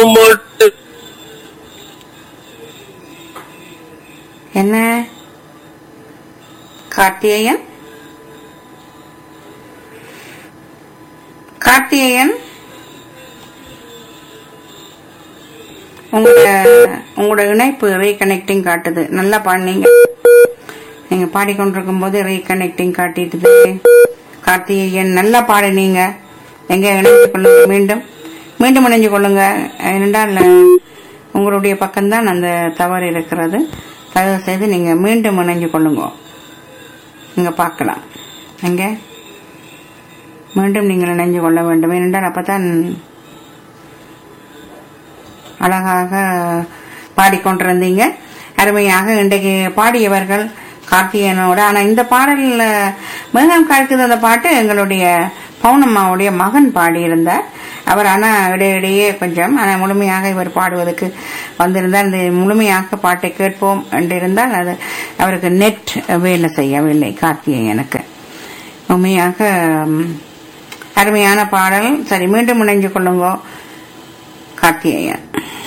மட்டும் என்ன கார்த்திகேயன் கார்த்திகேயன் உங்களோட உங்களோட இணைப்பு ரீகனெக்டிங் காட்டுது நல்லா பாடினீங்க நீங்க பாடிக்கொண்டிருக்கும் போது ரீகனெக்டிங் காட்டிட்டுது கார்த்திகேயன் நல்லா பாடினீங்க எங்க இணைஞ்சு கொள்ளுங்க மீண்டும் மீண்டும் இணைஞ்சு கொள்ளுங்க ஏனென்றால் உங்களுடைய பக்கம்தான் அந்த தவறு இருக்கிறது தயவு செய்து நீங்க மீண்டும் இணைஞ்சு கொள்ளுங்க நீங்க பார்க்கலாம் எங்க மீண்டும் நீங்கள் இணைஞ்சு கொள்ள வேண்டும் ஏனென்றால் அப்பதான் அழகாக பாடிக்கொண்டிருந்தீங்க அருமையாக இன்றைக்கு பாடியவர்கள் கார்த்திகேயனோட ஆனா இந்த பாடல்ல மேகம் காய்க்குது அந்த பாட்டு எங்களுடைய பவுனம்மாவுடைய மகன் பாடியிருந்தார் அவர் ஆனா இடையிடையே கொஞ்சம் ஆனா முழுமையாக இவர் பாடுவதற்கு வந்திருந்தார் இந்த முழுமையாக பாட்டை கேட்போம் என்று இருந்தால் அது அவருக்கு நெட் வேலை செய்யவில்லை கார்த்திகேயனுக்கு உண்மையாக ம், அருமையான பாடல் சரி மீண்டும் இணைஞ்சு கொள்ளுங்க கார்த்திகேயன்